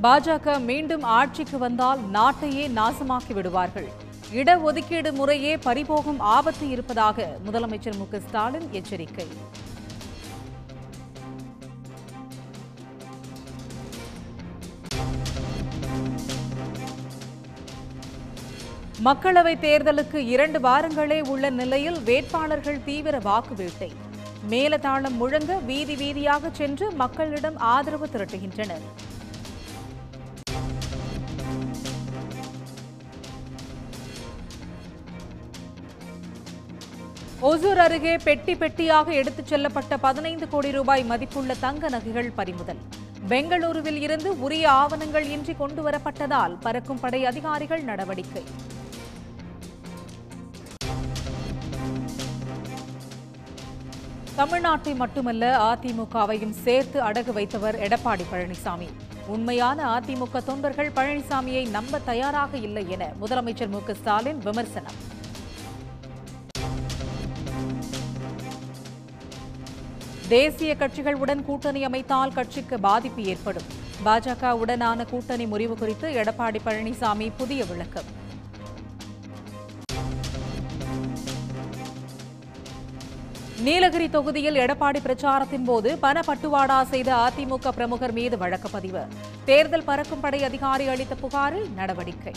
பாஜக மீண்டும் ஆட்சிக்கு வந்தால் நாட்டையே நாசமாக்கி விடுவார்கள் இடஒதுக்கீடு முறையே பறிபோகும் ஆபத்து இருப்பதாக முதலமைச்சர் மு க ஸ்டாலின் எச்சரிக்கை மக்களவைத் தேர்தலுக்கு இரண்டு வாரங்களே உள்ள நிலையில் வேட்பாளர்கள் தீவிர வாக்கு வேட்டை மேலதாளம் முழங்க வீதி வீதியாக சென்று மக்களிடம் ஆதரவு திரட்டுகின்றனர் ஒசூர் அருகே பெட்டி பெட்டியாக எடுத்துச் செல்லப்பட்ட பதினைந்து கோடி ரூபாய் மதிப்புள்ள தங்க நகைகள் பறிமுதல் பெங்களூருவில் இருந்து உரிய ஆவணங்கள் இன்றி கொண்டு வரப்பட்டதால் பறக்கும் படை அதிகாரிகள் நடவடிக்கை தமிழ்நாட்டை மட்டுமல்ல அதிமுகவையும் சேர்த்து அடகு வைத்தவர் எடப்பாடி பழனிசாமி உண்மையான அதிமுக தொண்டர்கள் பழனிசாமியை நம்ப தயாராக இல்லை என முதலமைச்சர் மு க ஸ்டாலின் விமர்சனம் தேசிய கட்சிகளுடன் கூட்டணி அமைத்தால் கட்சிக்கு பாதிப்பு ஏற்படும் பாஜக உடனான கூட்டணி முறிவு குறித்து எடப்பாடி பழனிசாமி புதிய விளக்கம் நீலகிரி தொகுதியில் எடப்பாடி பிரச்சாரத்தின் போது பண பட்டுவாடா செய்த அதிமுக பிரமுகர் மீது வழக்கு பதிவு தேர்தல் பறக்கும் படை அதிகாரி அளித்த புகாரில் நடவடிக்கை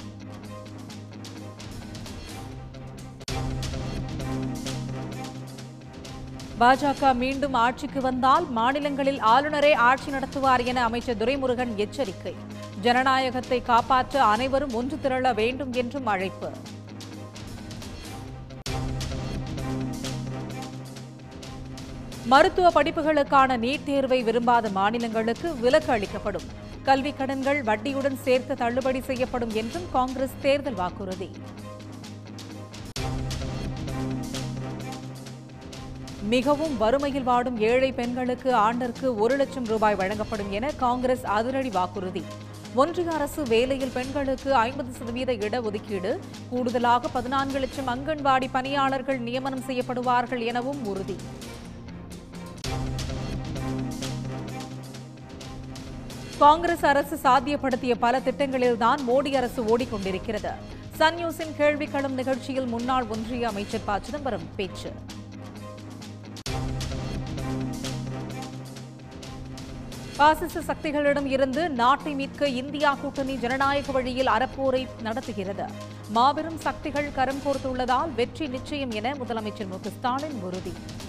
பாஜக மீண்டும் ஆட்சிக்கு வந்தால் மாநிலங்களில் ஆளுநரே ஆட்சி நடத்துவார் என அமைச்சர் துரைமுருகன் எச்சரிக்கை ஜனநாயகத்தை காப்பாற்ற அனைவரும் ஒன்று திரள வேண்டும் என்றும் அழைப்பு மருத்துவ படிப்புகளுக்கான நீட் தேர்வை விரும்பாத மாநிலங்களுக்கு விலக்கு அளிக்கப்படும் கல்விக் கடன்கள் வட்டியுடன் சேர்த்து தள்ளுபடி செய்யப்படும் என்றும் காங்கிரஸ் தேர்தல் வாக்குறுதி மிகவும் வறுமையில் வாடும் ஏழை பெண்களுக்கு ஆண்டிற்கு ஒரு லட்சம் ரூபாய் வழங்கப்படும் என காங்கிரஸ் அதிரடி வாக்குறுதி ஒன்றிய அரசு வேலையில் பெண்களுக்கு ஐம்பது சதவீத இடஒதுக்கீடு கூடுதலாக பதினான்கு லட்சம் அங்கன்வாடி பணியாளர்கள் நியமனம் செய்யப்படுவார்கள் எனவும் உறுதி காங்கிரஸ் அரசு சாத்தியப்படுத்திய பல திட்டங்களில்தான் மோடி அரசு ஓடிக்கொண்டிருக்கிறது சன் நியூஸின் கேள்விக்களம் நிகழ்ச்சியில் முன்னாள் ஒன்றிய அமைச்சர் ப சிதம்பரம் பேச்சு பாசிச சக்திகளிடம் இருந்து நாட்டை மீட்க இந்தியா கூட்டணி ஜனநாயக வழியில் அறப்போரை நடத்துகிறது மாபெரும் சக்திகள் கரம் கோர்த்துள்ளதால் வெற்றி நிச்சயம் என முதலமைச்சர் மு க ஸ்டாலின் உறுதி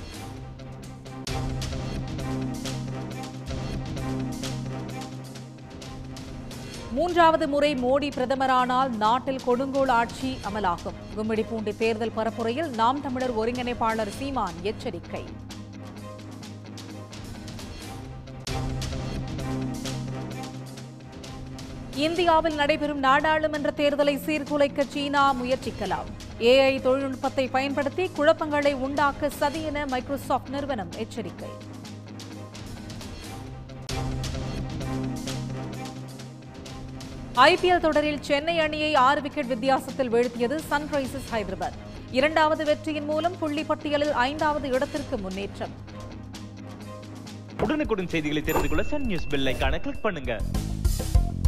மூன்றாவது முறை மோடி பிரதமரானால் நாட்டில் கொடுங்கோல் ஆட்சி அமலாகும் கும்மிடிப்பூண்டி தேர்தல் பரப்புரையில் நாம் தமிழர் ஒருங்கிணைப்பாளர் சீமான் எச்சரிக்கை இந்தியாவில் நடைபெறும் நாடாளுமன்ற தேர்தலை சீர்குலைக்க சீனா முயற்சிக்கலாம் ஏஐ தொழில்நுட்பத்தை பயன்படுத்தி குழப்பங்களை உண்டாக்க சதி என மைக்ரோசாப்ட் நிறுவனம் எச்சரிக்கை ஐபிஎல் தொடரில் சென்னை அணியை ஆறு விக்கெட் வித்தியாசத்தில் வீழ்த்தியது சன்ரைசர்ஸ் ஹைதராபாத் இரண்டாவது வெற்றியின் மூலம் புள்ளி பட்டியலில் ஐந்தாவது இடத்திற்கு முன்னேற்றம் உடனுக்குடன் செய்திகளை தெரிந்து கொள்ள சன் நியூஸ் பெல் ஐகானை கிளிக் பண்ணுங்க